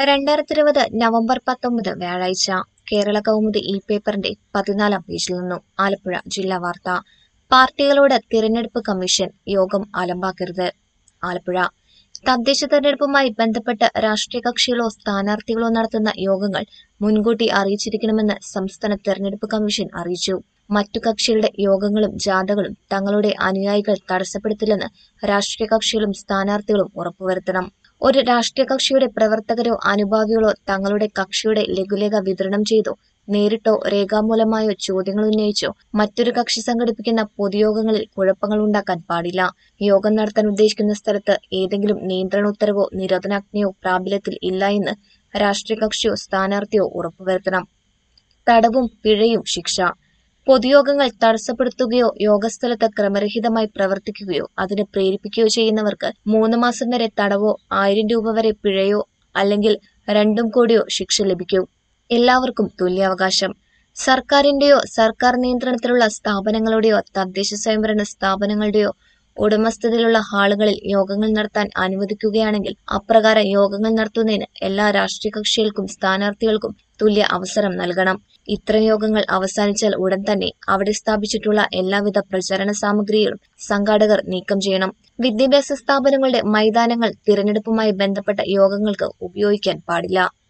രണ്ടായിരത്തി ഇരുപത് നവംബർ പത്തൊമ്പത് വ്യാഴാഴ്ച കേരള കൗമുദി ഇ പേപ്പറിന്റെ പതിനാലാം പേജിൽ നിന്നും ആലപ്പുഴ ജില്ലാ വാർത്ത പാർട്ടികളോട് തിരഞ്ഞെടുപ്പ് കമ്മീഷൻ യോഗം അലമ്പാക്കരുത് ആലപ്പുഴ തദ്ദേശ തെരഞ്ഞെടുപ്പുമായി ബന്ധപ്പെട്ട് രാഷ്ട്രീയ കക്ഷികളോ സ്ഥാനാർത്ഥികളോ നടത്തുന്ന യോഗങ്ങൾ മുൻകൂട്ടി അറിയിച്ചിരിക്കണമെന്ന് സംസ്ഥാന തെരഞ്ഞെടുപ്പ് കമ്മീഷൻ അറിയിച്ചു മറ്റു കക്ഷികളുടെ യോഗങ്ങളും ജാഥകളും തങ്ങളുടെ അനുയായികൾ തടസ്സപ്പെടുത്തില്ലെന്ന് രാഷ്ട്രീയ കക്ഷികളും സ്ഥാനാർത്ഥികളും ഉറപ്പുവരുത്തണം ഒരു രാഷ്ട്രീയ കക്ഷിയുടെ പ്രവർത്തകരോ അനുഭാവികളോ തങ്ങളുടെ കക്ഷിയുടെ ലഘുലേഖ വിതരണം ചെയ്തോ നേരിട്ടോ രേഖാമൂലമായോ ചോദ്യങ്ങൾ ഉന്നയിച്ചോ മറ്റൊരു കക്ഷി സംഘടിപ്പിക്കുന്ന പൊതുയോഗങ്ങളിൽ കുഴപ്പങ്ങൾ ഉണ്ടാക്കാൻ പാടില്ല യോഗം നടത്താൻ ഉദ്ദേശിക്കുന്ന സ്ഥലത്ത് ഏതെങ്കിലും നിയന്ത്രണ ഉത്തരവോ നിരോധനാജ്ഞയോ പ്രാബല്യത്തിൽ ഇല്ല എന്ന് രാഷ്ട്രീയ കക്ഷിയോ സ്ഥാനാർത്ഥിയോ ഉറപ്പുവരുത്തണം തടവും പിഴയും ശിക്ഷ പൊതുയോഗങ്ങൾ തടസ്സപ്പെടുത്തുകയോ യോഗസ്ഥലത്ത് ക്രമരഹിതമായി പ്രവർത്തിക്കുകയോ അതിന് പ്രേരിപ്പിക്കുകയോ ചെയ്യുന്നവർക്ക് മൂന്ന് മാസം വരെ തടവോ ആയിരം രൂപ വരെ പിഴയോ അല്ലെങ്കിൽ രണ്ടും കൂടിയോ ശിക്ഷ ലഭിക്കും എല്ലാവർക്കും തുല്യാവകാശം സർക്കാരിന്റെയോ സർക്കാർ നിയന്ത്രണത്തിലുള്ള സ്ഥാപനങ്ങളുടെയോ തദ്ദേശ സ്വയംഭരണ സ്ഥാപനങ്ങളുടെയോ ഉടമസ്ഥതയിലുള്ള ഹാളുകളിൽ യോഗങ്ങൾ നടത്താൻ അനുവദിക്കുകയാണെങ്കിൽ അപ്രകാരം യോഗങ്ങൾ നടത്തുന്നതിന് എല്ലാ രാഷ്ട്രീയ കക്ഷികൾക്കും സ്ഥാനാർത്ഥികൾക്കും തുല്യ അവസരം നൽകണം ഇത്തരം യോഗങ്ങൾ അവസാനിച്ചാൽ ഉടൻ തന്നെ അവിടെ സ്ഥാപിച്ചിട്ടുള്ള എല്ലാവിധ പ്രചരണ സാമഗ്രികളും സംഘാടകർ നീക്കം ചെയ്യണം വിദ്യാഭ്യാസ സ്ഥാപനങ്ങളുടെ മൈതാനങ്ങൾ തിരഞ്ഞെടുപ്പുമായി ബന്ധപ്പെട്ട യോഗങ്ങൾക്ക് ഉപയോഗിക്കാൻ പാടില്ല